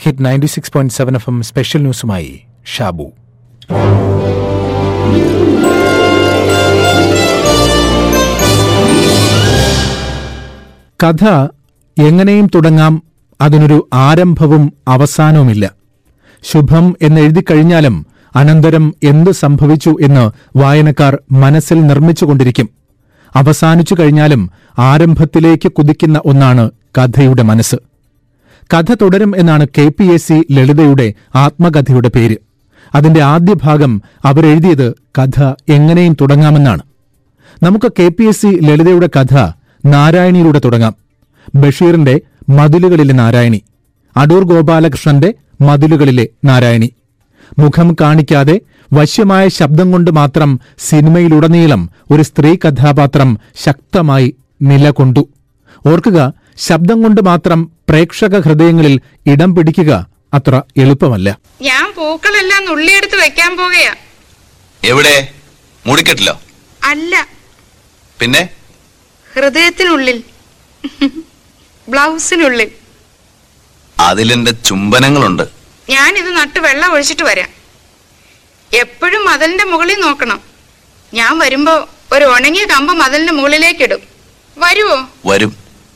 hit ninety six point seven F M special ന്യൂസുമായി ഷാബു കഥ എങ്ങനെയും തുടങ്ങാം അതിനൊരു ആരംഭവും അവസാനവുമില്ല ശുഭം എന്നെഴുതി കഴിഞ്ഞാലും അനന്തരം എന്ത് സംഭവിച്ചു എന്ന് വായനക്കാർ മനസ്സിൽ നിർമ്മിച്ചുകൊണ്ടിരിക്കും അവസാനിച്ചു കഴിഞ്ഞാലും ആരംഭത്തിലേക്ക് കുതിക്കുന്ന ഒന്നാണ് കഥയുടെ മനസ്സ് കഥ തുടരും എന്നാണ് കെ പി എസ് സി ലളിതയുടെ ആത്മകഥയുടെ പേര് അതിന്റെ ആദ്യ ഭാഗം അവരെഴുതിയത് കഥ എങ്ങനെയും തുടങ്ങാമെന്നാണ് നമുക്ക് കെ പി എസ് സി ലളിതയുടെ കഥ നാരായണിയിലൂടെ തുടങ്ങാം ബഷീറിന്റെ മതിലുകളിലെ നാരായണി അടൂർ ഗോപാലകൃഷ്ണന്റെ മതിലുകളിലെ നാരായണി മുഖം കാണിക്കാതെ വശ്യമായ ശബ്ദം കൊണ്ട് മാത്രം സിനിമയിലുടനീളം ഒരു സ്ത്രീ കഥാപാത്രം ശക്തമായി നിലകൊണ്ടു ഓർക്കുക ശബ്ദം കൊണ്ട് മാത്രം പ്രേക്ഷക ഹൃദയങ്ങളിൽ ഇടം പിടിക്കുക അത്ര എളുപ്പമല്ല ഞാൻ പൂക്കളെല്ലാം നുള്ളിയെടുത്ത് വെക്കാൻ പോകുകയാ എവിടെ മുടിക്കെട്ടിലോ അല്ല പിന്നെ ഹൃദയത്തിനുള്ളിൽ ബ്ലൗസിനുള്ളിൽ അതിലെന്റെ ചുംബനങ്ങളുണ്ട് ഞാനിത് നട്ട് വെള്ളം ഒഴിച്ചിട്ട് വരാം എപ്പോഴും മതിലിന്റെ മുകളിൽ നോക്കണം ഞാൻ വരുമ്പോ ഒരു ഉണങ്ങിയ കമ്പ് മതിലിന്റെ മുകളിലേക്കിടും വരുവോ വരും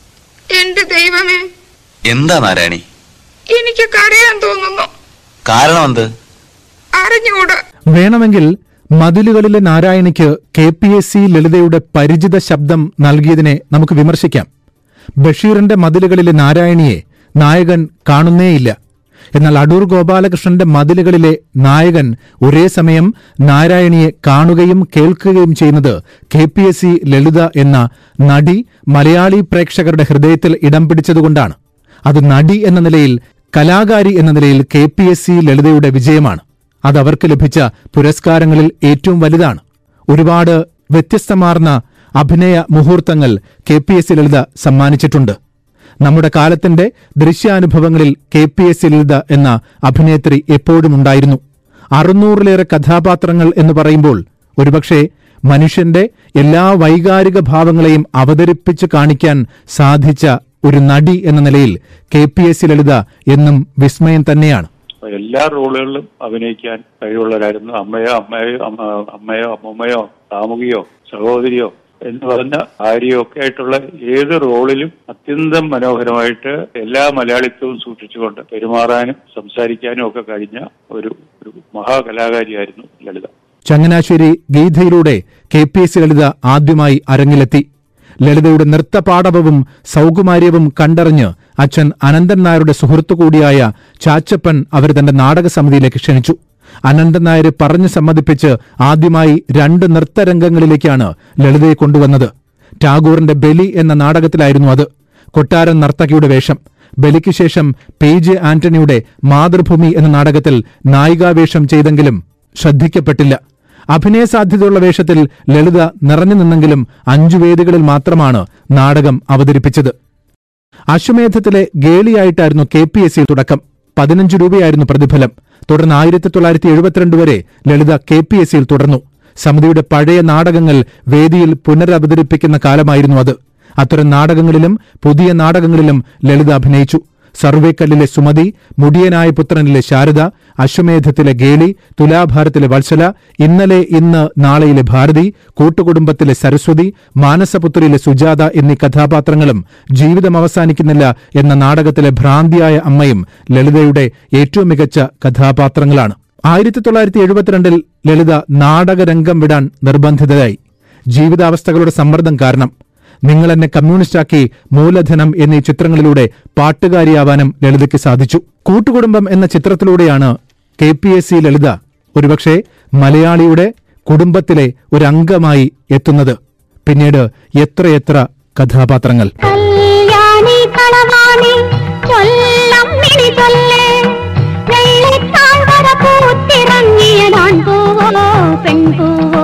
എന്റെ ദൈവമേ എന്താ നാരായണി എനിക്ക് കരയാൻ തോന്നുന്നു കാരണം എന്ത് അറിഞ്ഞുകൂടാ വേണമെങ്കിൽ മതിലുകളിലെ നാരായണിക്ക് കെ പി എസ് സി ലളിതയുടെ പരിചിത ശബ്ദം നൽകിയതിനെ നമുക്ക് വിമർശിക്കാം ബഷീറിന്റെ മതിലുകളിലെ നാരായണിയെ നായകൻ കാണുന്നേയില്ല എന്നാൽ അടൂർ ഗോപാലകൃഷ്ണന്റെ മതിലുകളിലെ നായകൻ ഒരേ സമയം നാരായണിയെ കാണുകയും കേൾക്കുകയും ചെയ്യുന്നത് K P S C Lalitha എന്ന നടി മലയാളി പ്രേക്ഷകരുടെ ഹൃദയത്തിൽ ഇടം പിടിച്ചതുകൊണ്ടാണ് അത് നടി എന്ന നിലയിൽ കലാകാരി എന്ന നിലയിൽ കെ പി എസ് സി ലളിതയുടെ വിജയമാണ് അത് അവർക്ക് ലഭിച്ച പുരസ്കാരങ്ങളിൽ ഏറ്റവും വലുതാണ് ഒരുപാട് വ്യത്യസ്തമാർന്ന അഭിനയ മുഹൂർത്തങ്ങൾ K P S C Lalitha സമ്മാനിച്ചിട്ടുണ്ട് നമ്മുടെ കാലത്തിന്റെ ദൃശ്യാനുഭവങ്ങളിൽ K P S C Lalitha എന്ന അഭിനേത്രി എപ്പോഴും ഉണ്ടായിരുന്നു അറുന്നൂറിലേറെ കഥാപാത്രങ്ങൾ എന്ന് പറയുമ്പോൾ ഒരുപക്ഷെ മനുഷ്യന്റെ എല്ലാ വൈകാരിക ഭാവങ്ങളെയും അവതരിപ്പിച്ച് കാണിക്കാൻ സാധിച്ച ഒരു നടി എന്ന നിലയിൽ K P S C Lalitha എന്നും വിസ്മയം തന്നെയാണ് എല്ലാ റോളുകളിലും അഭിനയിക്കാൻ കഴിവുള്ളവരായിരുന്നു അമ്മയോ അമ്മയോ അമ്മ- അമ്മയോ അമ്മൂമ്മയോ കാമുകിയോ സഹോദരിയോ എന്ന് പറഞ്ഞ ഭാര്യയോ ഒക്കെ ആയിട്ടുള്ള ഏത് റോളിലും അത്യന്തം മനോഹരമായിട്ട് എല്ലാ മലയാളിത്വവും സൂക്ഷിച്ചുകൊണ്ട് പെരുമാറാനും സംസാരിക്കാനും ഒക്കെ കഴിഞ്ഞ ഒരു ഒരു മഹാകലാകാരിയായിരുന്നു ലളിത ചങ്ങനാശ്ശേരി ഗീതയിലൂടെ K P S C Lalitha ആദ്യമായി അരങ്ങിലെത്തി ലളിതയുടെ നൃത്തപാടവവും സൗകുമാര്യവും കണ്ടറിഞ്ഞ് അച്ഛൻ അനന്തൻ നായരുടെ സുഹൃത്തു കൂടിയായ ചാച്ചപ്പൻ അവർ തന്റെ നാടക സമിതിയിലേക്ക് ക്ഷണിച്ചു അനന്തൻ നായരെ പറഞ്ഞു സമ്മതിപ്പിച്ച് ആദ്യമായി രണ്ട് നൃത്തരംഗങ്ങളിലേക്കാണ് ലളിതയെ കൊണ്ടുവന്നത് ടാഗോറിന്റെ ബലി എന്ന നാടകത്തിലായിരുന്നു അത് കൊട്ടാരൻ നർത്തകിയുടെ വേഷം ബലിക്ക് ശേഷം പി ജെ ആന്റണിയുടെ മാതൃഭൂമി എന്ന നാടകത്തിൽ നായികാവേഷം ചെയ്തെങ്കിലും ശ്രദ്ധിക്കപ്പെട്ടില്ല അഭിനയ സാധ്യതയുള്ള വേഷത്തിൽ ലളിത നിറഞ്ഞു നിന്നെങ്കിലും അഞ്ചു വേദികളിൽ മാത്രമാണ് നാടകം അവതരിപ്പിച്ചത് അശ്വമേധത്തിലെ ഗേളിയായിട്ടായിരുന്നു കെ പി എസ് സി തുടക്കം പതിനഞ്ച് രൂപയായിരുന്നു പ്രതിഫലം തുടർന്ന് ആയിരത്തി തൊള്ളായിരത്തി എഴുപത്തിരണ്ട് വരെ ലളിത കെ പി എസ് സിയിൽ തുടർന്നു സമിതിയുടെ പഴയ നാടകങ്ങൾ വേദിയിൽ പുനരവതരിപ്പിക്കുന്ന കാലമായിരുന്നു അത് അത്തരം നാടകങ്ങളിലും പുതിയ നാടകങ്ങളിലും ലളിത അഭിനയിച്ചു സർവേക്കല്ലിലെ സുമതി മുടിയനായ പുത്രനിലെ ശാരദ അശ്വമേധത്തിലെ ഗേളി തുലാഭാരത്തിലെ വത്സല ഇന്നലെ ഇന്ന് നാളെയിലെ ഭാരതി കൂട്ടുകുടുംബത്തിലെ സരസ്വതി മാനസപുത്രിയിലെ സുജാത എന്നീ കഥാപാത്രങ്ങളും ജീവിതം അവസാനിക്കുന്നില്ല എന്ന നാടകത്തിലെ ഭ്രാന്തിയായ അമ്മയും ലളിതയുടെ ഏറ്റവും മികച്ച കഥാപാത്രങ്ങളാണ് ആയിരത്തി തൊള്ളായിരത്തി എഴുപത്തിരണ്ടിൽ ലളിത നാടകരംഗം വിടാൻ നിർബന്ധിതരായി ജീവിതാവസ്ഥകളുടെ സമ്മർദ്ദം കാരണം നിങ്ങൾ എന്നെ കമ്മ്യൂണിസ്റ്റാക്കി മൂലധനം എന്നീ ചിത്രങ്ങളിലൂടെ പാട്ടുകാരിയാവാനും ലളിതയ്ക്ക് സാധിച്ചു കൂട്ടുകുടുംബം എന്ന ചിത്രത്തിലൂടെയാണ് K P S C Lalitha ഒരുപക്ഷെ മലയാളിയുടെ കുടുംബത്തിലെ ഒരംഗമായി എത്തുന്നത് പിന്നീട് എത്രയെത്ര കഥാപാത്രങ്ങൾ കല്യാണി കളവാണി ചൊല്ലമ്മിണി ചൊല്ലേ വെള്ളിത്താഴ്വര പൂത്തിറങ്ങിയ ആൺപൂവോ പെൺപൂവോ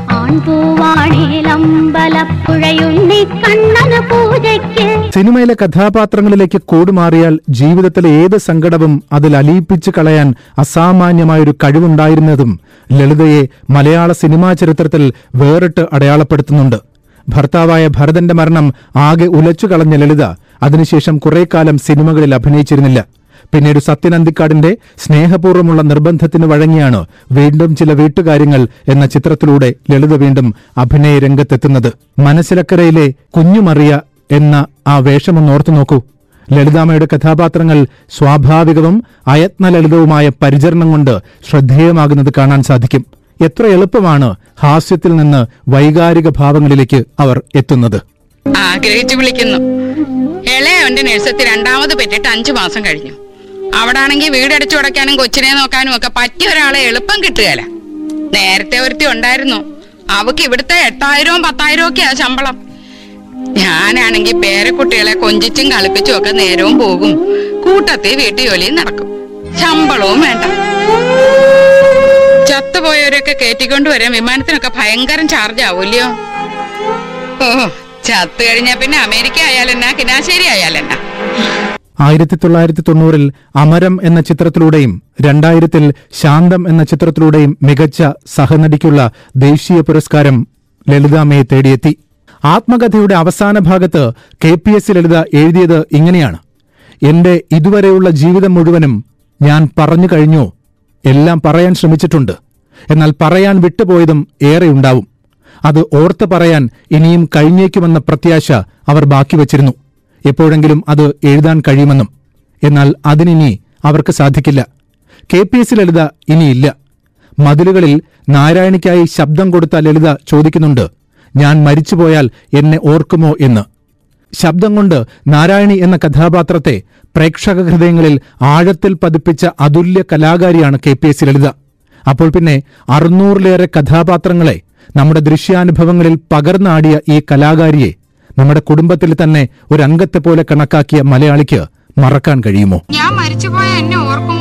ആൺപൂവാണേലമ്പലപ്പുഴയുണ്ണി കണ്ണന് പൂജയ്ക്ക് സിനിമയിലെ കഥാപാത്രങ്ങളിലേക്ക് കൂടുമാറിയാൽ ജീവിതത്തിലെ ഏത് സങ്കടവും അതിൽ അലിയിപ്പിച്ചു കളയാൻ അസാമാന്യമായൊരു കഴിവുണ്ടായിരുന്നതും ലളിതയെ മലയാള സിനിമാ ചരിത്രത്തിൽ വേറിട്ട് അടയാളപ്പെടുത്തുന്നുണ്ട് ഭർത്താവായ ഭരതന്റെ മരണം ആകെ ഉലച്ചു കളഞ്ഞ ലളിത അതിനുശേഷം കുറെ കാലം സിനിമകളിൽ അഭിനയിച്ചിരുന്നില്ല പിന്നീട് സത്യനന്ദിക്കാടിന്റെ സ്നേഹപൂർവ്വമുള്ള നിർബന്ധത്തിന് വഴങ്ങിയാണ് വീണ്ടും ചില വീട്ടുകാര്യങ്ങൾ എന്ന ചിത്രത്തിലൂടെ ലളിത വീണ്ടും അഭിനയ രംഗത്തെത്തുന്നത് മനസ്സിലക്കരയിലെ കുഞ്ഞുമറിയ എന്ന ആ വേഷമൊന്നോർത്തു നോക്കൂ ലളിതാമ്മയുടെ കഥാപാത്രങ്ങൾ സ്വാഭാവികവും അയത്നലളിതവുമായ പരിചരണം കൊണ്ട് ശ്രദ്ധേയമാകുന്നത് കാണാൻ സാധിക്കും എത്ര എളുപ്പമാണ് ഹാസ്യത്തിൽ നിന്ന് വൈകാരിക ഭാവങ്ങളിലേക്ക് അവർ എത്തുന്നത് ആഗ്രഹിച്ചു വിളിക്കുന്നു ഇളയവന്റെ നഴ്സത്തിൽ രണ്ടാമത് പെറ്റിട്ട് അഞ്ചു മാസം കഴിഞ്ഞു അവിടെ ആണെങ്കിൽ വീടടിച്ചു അടയ്ക്കാനും കൊച്ചിനെ നോക്കാനും ഒക്കെ പറ്റിയ ഒരാളെ എളുപ്പം കിട്ടുകയില്ല നേരത്തെ ഒരുത്തി ഉണ്ടായിരുന്നു അവക്ക് ഇവിടുത്തെ എട്ടായിരവും പത്തായിരവും ഒക്കെയാ ശമ്പളം ഞാനാണെങ്കിൽ പേരക്കുട്ടികളെ കൊഞ്ചിച്ചും കളിപ്പിച്ചും ഒക്കെ നേരവും പോകും കൂട്ടത്തിൽ വീട്ടു ജോലിയും നടക്കും ശമ്പളവും വേണ്ട ചത്തുപോയവരൊക്കെ കയറ്റിക്കൊണ്ടുവരാൻ വിമാനത്തിനൊക്കെ ഭയങ്കരം ചാർജ് ആവൂല്ലയോ ഓ ചത്തു കഴിഞ്ഞാ പിന്നെ അമേരിക്ക ആയാലെന്നാ കിനാശ്ശേരി ആയാലെന്നാ ആയിരത്തി തൊള്ളായിരത്തി തൊണ്ണൂറിൽ അമരം എന്ന ചിത്രത്തിലൂടെയും രണ്ടായിരത്തിൽ ശാന്തം എന്ന ചിത്രത്തിലൂടെയും മികച്ച സഹനടിക്കുള്ള ദേശീയ പുരസ്കാരം ലളിതാമ്മയെ തേടിയെത്തി ആത്മകഥയുടെ അവസാന ഭാഗത്ത് കെ പി എസ് ലളിത എഴുതിയത് ഇങ്ങനെയാണ് എന്റെ ഇതുവരെയുള്ള ജീവിതം മുഴുവനും ഞാൻ പറഞ്ഞു കഴിഞ്ഞു എല്ലാം പറയാൻ ശ്രമിച്ചിട്ടുണ്ട് എന്നാൽ പറയാൻ വിട്ടുപോയതും ഏറെയുണ്ടാവും അത് ഓർത്ത് പറയാൻ ഇനിയും കഴിഞ്ഞേക്കുമെന്ന പ്രത്യാശ അവർ ബാക്കി വച്ചിരുന്നു എപ്പോഴെങ്കിലും അത് എഴുതാൻ കഴിയുമെന്നും എന്നാൽ അതിനിനി അവർക്ക് സാധിക്കില്ല കെ പി എസ് ലളിത ഇനിയില്ല മതിലുകളിൽ നാരായണിക്കായി ശബ്ദം കൊടുത്ത ലളിത ചോദിക്കുന്നുണ്ട് ഞാൻ മരിച്ചുപോയാൽ എന്നെ ഓർക്കുമോ എന്ന് ശബ്ദം കൊണ്ട് നാരായണി എന്ന കഥാപാത്രത്തെ പ്രേക്ഷക ഹൃദയങ്ങളിൽ ആഴത്തിൽ പതിപ്പിച്ച അതുല്യ കലാകാരിയാണ് കെ പി എസ് ലളിത അപ്പോൾ പിന്നെ അറുന്നൂറിലേറെ കഥാപാത്രങ്ങളെ നമ്മുടെ ദൃശ്യാനുഭവങ്ങളിൽ പകർന്നാടിയ ഈ കലാകാരിയെ നമ്മുടെ കുടുംബത്തിൽ തന്നെ ഒരു അംഗത്തെ പോലെ കണക്കാക്കിയ മലയാളിക്ക് മറക്കാൻ കഴിയുമോ ഞാൻ മരിച്ചുപോയ എന്നെ ഓർക്കും